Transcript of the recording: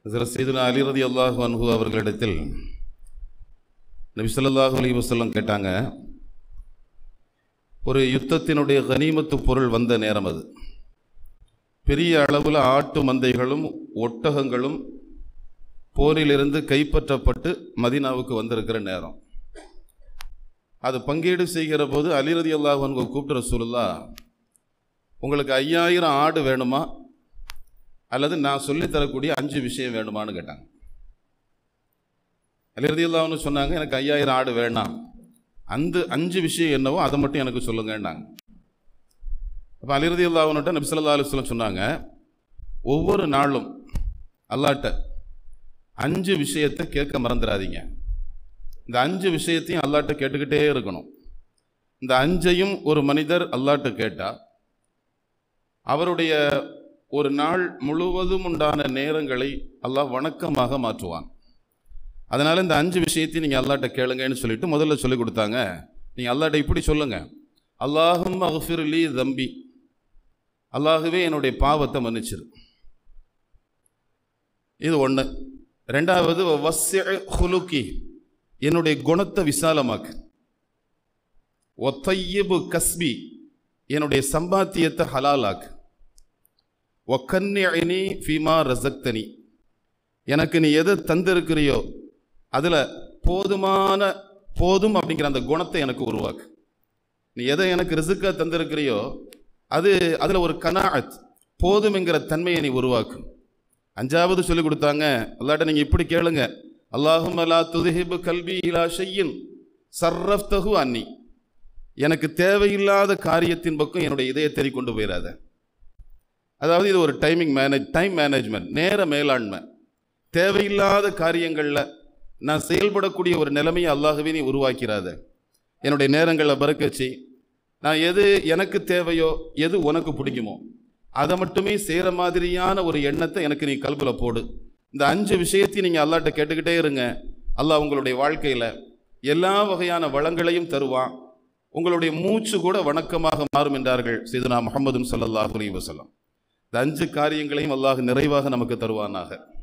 ஹசரத் சைதுனா அலி ரதி அல்லாஹு அன்ஹு அவர்களிடத்தில் நபி ஸல்லல்லாஹு அலைஹி வஸல்லம் கேட்டாங்க ஒரு யுத்தத்தினுடைய கனிமத்து பொருள் வந்த நேரம் அது பெரிய அளவில் ஆட்டு மந்தைகளும் ஒட்டகங்களும் போரிலிருந்து கைப்பற்றப்பட்டு மதீனாவுக்கு வந்திருக்கிற நேரம் அது பங்கீடு செய்கிற போது அலிரதி அல்லாஹ் அன்ஹு கூப்பிட்டு ரசூலுல்லா உங்களுக்கு ஐயாயிரம் ஆடு வேணுமா அல்லது நான் சொல்லித் தரக்கூடிய அஞ்சு விஷயம் வேணுமான்னு கேட்டாங்க அலிரதி அல்லாஹ்னு சொன்னாங்க எனக்கு ஐயாயிரம் ஆடு வேணாம் அந்த அஞ்சு விஷயம் என்னவோ அதை மட்டும் எனக்கு சொல்லுங்கன்னாங்க அப்போ அலிரதி அல்லாஹ்னுட்ட நபி ஸல்லல்லாஹு அலைஹி வஸல்லம் சொன்னாங்க ஒவ்வொரு நாளும் அல்லாட்ட அஞ்சு விஷயத்தை கேட்க மறந்துடாதீங்க இந்த அஞ்சு விஷயத்தையும் அல்லாட்ட கேட்டுக்கிட்டே இருக்கணும் இந்த அஞ்சையும் ஒரு மனிதர் அல்லாட்ட கேட்டால் அவருடைய ஒரு நாள் முழுவதும் உண்டான நேரங்களை அல்லாஹ் வணக்கமாக மாற்றுவான் அதனால் இந்த அஞ்சு விஷயத்தையும் நீங்கள் அல்லாட்ட கேளுங்கன்னு சொல்லிட்டு முதல்ல சொல்லி கொடுத்தாங்க நீங்கள் அல்லாட்ட இப்படி சொல்லுங்க அல்லாஹும் அஃபிர்லி தம்பி அல்லாஹுவே என்னுடைய பாவத்தை மன்னிச்சிரு இது ஒன்று ரெண்டாவது வஸ்ய ஹுலுக்கி என்னுடைய குணத்தை விசாலமாக்கு ஒத்தையபு கஸ்பி என்னுடைய சம்பாத்தியத்தை ஹலாலாக்கு ஒக்கன்யனி ஃபீமா ரசக்தனி எனக்கு நீ எதை தந்திருக்கிறியோ அதில் போதுமான போதும் அப்படிங்கிற அந்த குணத்தை எனக்கு உருவாக்கு நீ எதை எனக்கு ரிசுக்காக தந்திருக்கிறியோ அது அதில் ஒரு கனாஅத் போதும்ங்கிற தன்மையை நீ உருவாக்கு அஞ்சாவது சொல்லி கொடுத்தாங்க அல்லாட்ட நீங்கள் இப்படி கேளுங்க அல்லாஹும் அல்லா துதிஹிபு கல்வி இலா ஷையின் சர்ரஃப்தகு அன்னி எனக்கு தேவையில்லாத காரியத்தின் பக்கம் என்னுடைய இதயத்தை கொண்டு போயிடாத அதாவது இது ஒரு டைமிங் மேனேஜ் டைம் மேனேஜ்மெண்ட் நேர மேலாண்மை தேவையில்லாத காரியங்களில் நான் செயல்படக்கூடிய ஒரு நிலைமையை அல்லாகவே நீ உருவாக்கிறாத என்னுடைய நேரங்களை பறக்கச்சு நான் எது எனக்கு தேவையோ எது உனக்கு பிடிக்குமோ அதை மட்டுமே செய்கிற மாதிரியான ஒரு எண்ணத்தை எனக்கு நீ கல்பில் போடு இந்த அஞ்சு விஷயத்தையும் நீங்கள் அல்லாட்ட கேட்டுக்கிட்டே இருங்க அல்லாஹ் உங்களுடைய வாழ்க்கையில் எல்லா வகையான வளங்களையும் தருவான் உங்களுடைய மூச்சு கூட வணக்கமாக மாறும் என்றார்கள் சீதுனா முகமதும் சல்லல்லாஹ் அலி வசலம் இந்த அஞ்சு காரியங்களையும் அல்லாஹ் நிறைவாக நமக்கு தருவானாக